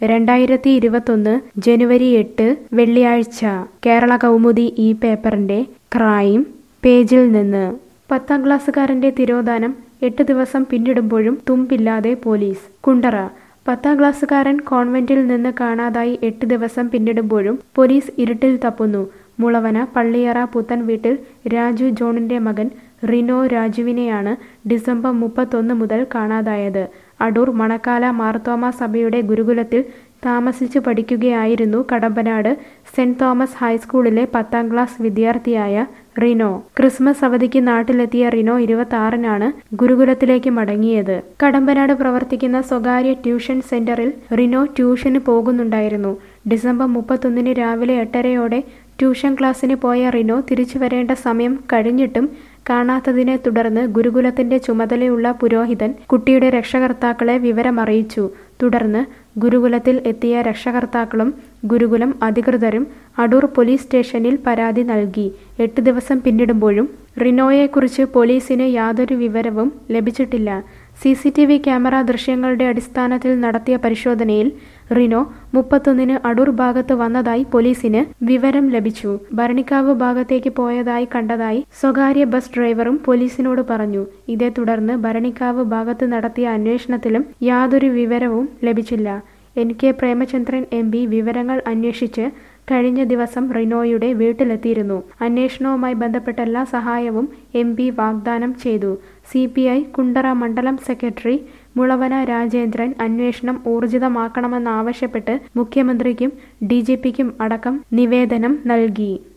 രണ്ടായിരത്തി ഇരുപത്തൊന്ന് ജനുവരി എട്ട് വെള്ളിയാഴ്ച കേരള കൗമുദി ഈ പേപ്പറിന്റെ ക്രൈം പേജിൽ നിന്ന് പത്താം ക്ലാസ്സുകാരന്റെ തിരോധാനം എട്ട് ദിവസം പിന്നിടുമ്പോഴും തുമ്പില്ലാതെ പോലീസ് കുണ്ടറ പത്താം ക്ലാസ്സുകാരൻ കോൺവെന്റിൽ നിന്ന് കാണാതായി എട്ട് ദിവസം പിന്നിടുമ്പോഴും പോലീസ് ഇരുട്ടിൽ തപ്പുന്നു മുളവന പള്ളിയറ പുത്തൻ വീട്ടിൽ രാജു ജോണിന്റെ മകൻ റിനോ രാജുവിനെയാണ് ഡിസംബർ മുപ്പത്തൊന്ന് മുതൽ കാണാതായത് അടൂർ മണക്കാല മാർത്തോമ സഭയുടെ ഗുരുകുലത്തിൽ താമസിച്ചു പഠിക്കുകയായിരുന്നു കടമ്പനാട് സെന്റ് തോമസ് ഹൈസ്കൂളിലെ പത്താം ക്ലാസ് വിദ്യാർത്ഥിയായ റിനോ ക്രിസ്മസ് അവധിക്ക് നാട്ടിലെത്തിയ റിനോ ഇരുപത്തി ആറിനാണ് ഗുരുകുലത്തിലേക്ക് മടങ്ങിയത് കടമ്പനാട് പ്രവർത്തിക്കുന്ന സ്വകാര്യ ട്യൂഷൻ സെന്ററിൽ റിനോ ട്യൂഷന് പോകുന്നുണ്ടായിരുന്നു ഡിസംബർ മുപ്പത്തൊന്നിന് രാവിലെ എട്ടരയോടെ ട്യൂഷൻ ക്ലാസ്സിന് പോയ റിനോ തിരിച്ചു വരേണ്ട സമയം കഴിഞ്ഞിട്ടും കാണാത്തതിനെ തുടർന്ന് ഗുരുകുലത്തിന്റെ ചുമതലയുള്ള പുരോഹിതൻ കുട്ടിയുടെ രക്ഷകർത്താക്കളെ വിവരമറിയിച്ചു തുടർന്ന് ഗുരുകുലത്തിൽ എത്തിയ രക്ഷകർത്താക്കളും ഗുരുകുലം അധികൃതരും അടൂർ പോലീസ് സ്റ്റേഷനിൽ പരാതി നൽകി എട്ട് ദിവസം പിന്നിടുമ്പോഴും റിനോയെക്കുറിച്ച് പോലീസിന് യാതൊരു വിവരവും ലഭിച്ചിട്ടില്ല C C T V camera ദൃശ്യങ്ങളുടെ അടിസ്ഥാനത്തിൽ നടത്തിയ പരിശോധനയിൽ റിനോ മുപ്പത്തൊന്നിന് അടൂർ ഭാഗത്ത് വന്നതായി പോലീസിന് വിവരം ലഭിച്ചു ഭരണിക്കാവ് ഭാഗത്തേക്ക് പോയതായി കണ്ടതായി സ്വകാര്യ ബസ് ഡ്രൈവറും പോലീസിനോട് പറഞ്ഞു ഇതേ തുടർന്ന് ഭരണിക്കാവ് ഭാഗത്ത് നടത്തിയ അന്വേഷണത്തിലും യാതൊരു വിവരവും ലഭിച്ചില്ല N K Premachandran M P വിവരങ്ങൾ അന്വേഷിച്ച് കഴിഞ്ഞ ദിവസം റിനോയുടെ വീട്ടിലെത്തിയിരുന്നു അന്വേഷണവുമായി ബന്ധപ്പെട്ട എല്ലാ സഹായവും എം പി വാഗ്ദാനം ചെയ്തു സി പി ഐ കുണ്ടറ മണ്ഡലം സെക്രട്ടറി മുളവന രാജേന്ദ്രൻ അന്വേഷണം ഊർജിതമാക്കണമെന്നാവശ്യപ്പെട്ട് മുഖ്യമന്ത്രിക്കും ഡി ജി പിക്കും അടക്കം നിവേദനം നൽകി